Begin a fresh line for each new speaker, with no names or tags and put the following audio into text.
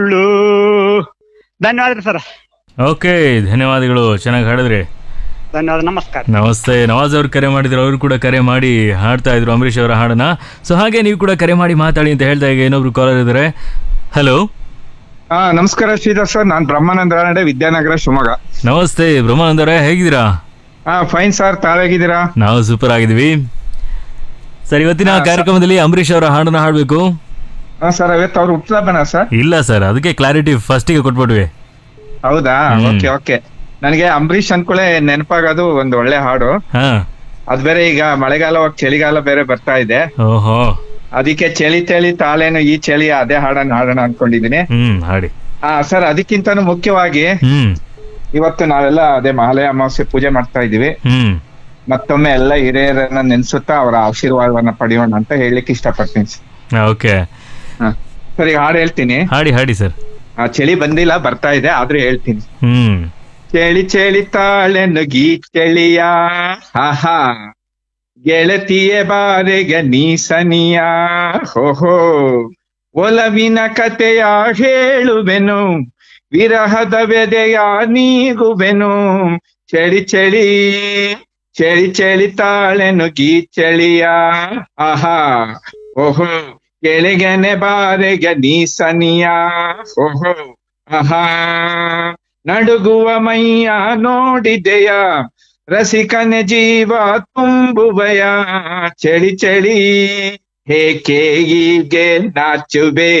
ಸುಳ್ಳು ಧನ್ಯವಾದ sir
okay ಧನ್ಯವಾದಗಳು ಚೆನ್ನಾಗಿ ಹಾಡಿದ್ರಿ
ಧನ್ಯವಾದ ನಮಸ್ಕಾರ
ನಮಸ್ತೆ ನವಾಜ್ ಅವ್ರು ಕರೆ ಮಾಡಿದ್ರು ಅವರು ಕೂಡ ಕರೆ ಮಾಡಿ ಹಾಡ್ತಾ ಇದ್ರು ಅಂಬರೀಷ್ ಅವರ ಹಾಡನ್ನ ಸೊ ಹಾಗೆ ನೀವು ಕೂಡ ಕರೆ ಮಾಡಿ ಮಾತಾಡಿ ಅಂತ ಹೇಳ್ತಾ ಈಗ ಇನ್ನೊಬ್ರು ಕಾಲರ್ ಇದ್ದಾರೆ ಹಲೋ
ಹಾ ನಮಸ್ಕಾರ ಶ್ರೀಧರ್ ಸರ್ ನಾನ್ ಬ್ರಹ್ಮಾನಂದ ರಾನಡೆ ವಿದ್ಯಾನಗರ ಶಿವಮೊಗ್ಗ
ನಮಸ್ತೆ ಬ್ರಹ್ಮಾನಂದ ಅವರೇ ಹೇಗಿದ್ದೀರಾ
ಹಾ ಫೈನ್ ಸರ್ ತಾವೇಗಿದ್ದೀರಾ
ನಾವು ಸೂಪರ್ ಆಗಿದ್ದೀವಿ ಸರ್ ಇವತ್ತಿನ
ಹಾ, ಸರ್.
ಕಾರ್ಯಕ್ರಮದಲ್ಲಿ ಅಂಬರೀಷ್ ಅವರ ಹಾಡನ್ನ ಹಾಡಬೇಕು
ಹಾ ಸರ್ ಅವತ್ತು ಅವ್ರು ಹುಟ್ಟದಬ್ಬನ ಸರ್
ಇಲ್ಲ ಸರ್ ಅದಕ್ಕೆ ಕ್ಲಾರಿಟಿ ಫಸ್ಟಿಗೆ ಕೊಟ್ಬಿಟ್ವಿ
ಹೌದಾ
ಹ್ಮ್.
ಓಕೆ ಓಕೆ ನನಗೆ ಅಂಬರೀಷ್ ಅನ್ಕೊಳ್ಳೆ ನೆನಪಾಗೋದು ಒಂದು ಒಳ್ಳೆ ಹಾಡು
ಹಾ
ಅದ್ ಬೇರೆ ಈಗ ಮಳೆಗಾಲ ಹೋಗ್ ಚಳಿಗಾಲ ಬೇರೆ ಬರ್ತಾ ಇದೆ
ಓಹೋ
ಅದಕ್ಕೆ ಚಳಿ ಚಳಿ ತಾಳೇನು ಈ ಚಳಿ ಅದೇ ಹಾಡನ್ನ ಹಾಡೋಣ ಅನ್ಕೊಂಡಿದೀನಿ
ಹ್ಮ್ ಹಾಡಿ
ಹಾ ಸರ್ ಅದಕ್ಕಿಂತನೂ ಮುಖ್ಯವಾಗಿ
ಹ್ಮ್
ಇವತ್ತು ನಾವೆಲ್ಲ ಅದೇ ಮಹಾಲಯ ಅಮಾವಾಸ್ಯೆ ಪೂಜೆ ಮಾಡ್ತಾ ಇದೀವಿ
ಹ್ಮ್
ಮತ್ತೊಮ್ಮೆ ಎಲ್ಲ ಹಿರಿಯರನ್ನ ನೆನ್ಸುತ್ತಾ ಅವರ ಆಶೀರ್ವಾದವನ್ನ ಪಡೆಯೋಣ ಅಂತ ಹೇಳಲಿಕ್ಕೆ ಇಷ್ಟಪಡ್ತೀನಿ ಸರ್.
ಓಕೆ
ಹಾ. ಸರ್ ಈಗ ಹಾಡು ಹೇಳ್ತೀನಿ
ಹಾಡಿ ಹಾಡಿ ಸರ್
ಆ ಚಳಿ ಬಂದಿಲ್ಲ ಬರ್ತಾ ಇದೆ ಆದ್ರೂ ಹೇಳ್ತೀನಿ
ಹ್ಮ್
ಚಳಿ ಚಳಿ ತಾಳೆ ನುಗಿ ಚಳಿಯ ಆಹಾ ಗೆಳತಿಯ ಬಾರೆಗೆ ನೀ ಸನಿಯ ಹೋಹೋ ಒಲವಿನ ಕತೆಯ ಹೇಳುವೆನು ವಿರಹದ ವ್ಯದೆಯ ನೀಗುವೆನು ಚಳಿ ಚಳಿ ಚಳಿ ಚಳಿ ತಾಳೆ ನುಗಿ ಚಳಿಯ ಆಹಾ ಓಹೋ ಕೆಳಗೆನೆ ಬಾರೆಗೆ ನೀ ಸನಿಯ ಓಹೋ ಆಹಾ ನಡುಗುವ ಮೈಯ ನೋಡಿದೆಯ ರಸಿಕನ ಜೀವ ತುಂಬುವಯ ಚಳಿ ಚಳಿ ಹೇಗೆ ಹೀಗೆ ನಾಚುವೆ